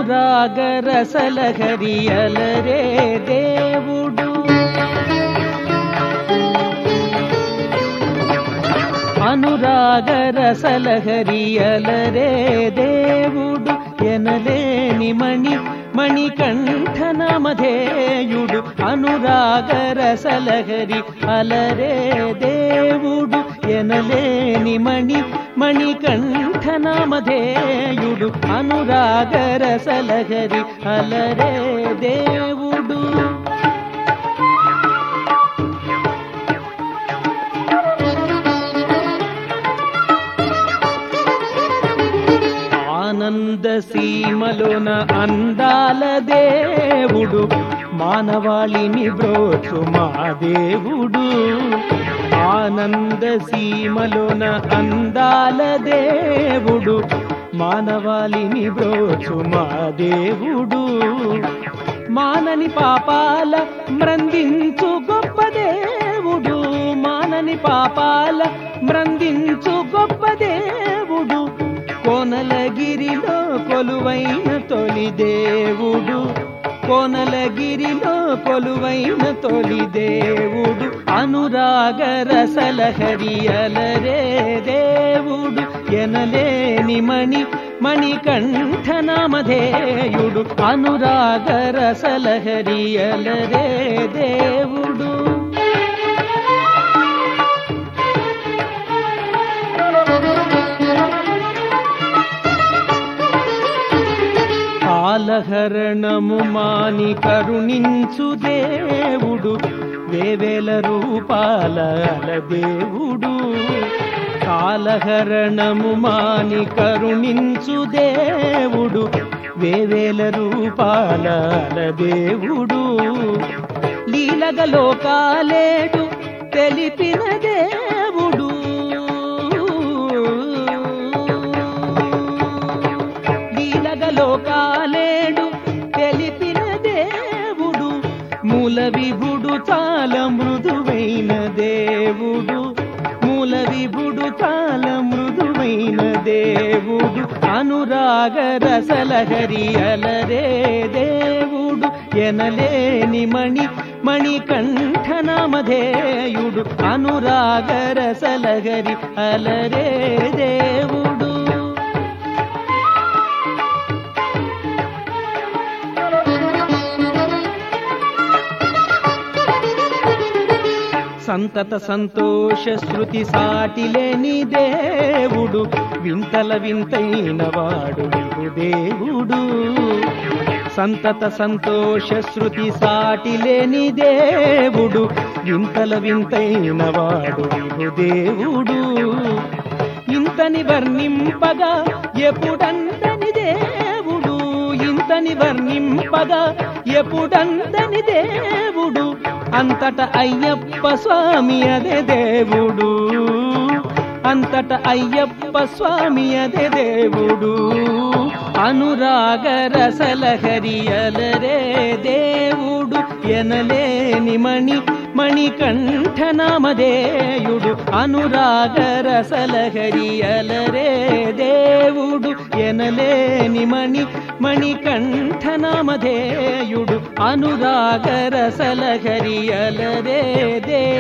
అనురాగ రసలహరియలరే దేవుడు అనురాగ రసలహరియలరే దేవుడు ఎనలేని మణి మణికంఠనమధేయుడు అనురాగ రసలహరి అలరే దేవుడు ఎనలేని మణి మణికంఠనమధేయుడు అనురాగ రసలహరి అలరే దేవుడు ఆనంద సీమలోన అందాల దేవుడు మానవాళిని బ్రోచు మా దేవుడు ఆనంద సీమలోన అందాల దేవుడు మానవాళిని బ్రోచు మా దేవుడు మానని పాపాల మ్రందించు గొప్ప దేవుడు మానని పాపాల మ్రందించు గొప్ప దేవుడు కోనలగిరిలో కొలువైన తొలి దేవుడు కోనలగిరిలో కొలువైన తొలి దేవుడు అనురాగ రసలహరియలరే దేవుడు ఎనలేని మణి మణికంఠనామధేయుడు అనురాగ రసలహరియలరే దేవుడు కాలహరణము మాని కరుణించు దేవుడు వేవేల రూపాల దేవుడు కాలహరణము మాని కరుణించు దేవుడు వేవేల రూపాల దేవుడు లీలగ లోకాలేడు తెలిపిన దేవుడు లీలగ లోకాలేడు తెలిపిన దేవుడు మూల విభుడు చాలా మృదువైన దేవుడు మూల విభుడు చాలా మృదువైన దేవుడు అనురాగ రసలహరి అలరే దేవుడు ఎనలేని మణి మణికంఠనామధేయుడు అనురాగ రసలహరి అలరే దేవుడు సంతత సంతోష శృతి సాటిలేని దేవుడు వింతల వింతైన వాడు విభు దేవుడు సంతత సంతోష శృతి సాటిలేని దేవుడు వింతల వింతైన వాడు విభు దేవుడు ఇంతని వర్ణింపగా ఎప్పుడందని దేవుడు ఇంతని వర్ణింపగా ఎప్పుడందని దేవుడు అంతట అయ్యప్ప స్వామి అదే దేవుడు అంతట అయ్యప్ప స్వామి అదే దేవుడు అనురాగ రసలహరియలరే దేవుడు ఎనలేని మణి మణికంఠనామధేయుడు అనురాగ రసలహరియలరే దేవుడు ఎనలేని మణి మణికంఠనామధేయుడు అనురాగ రసలహరియలరే దే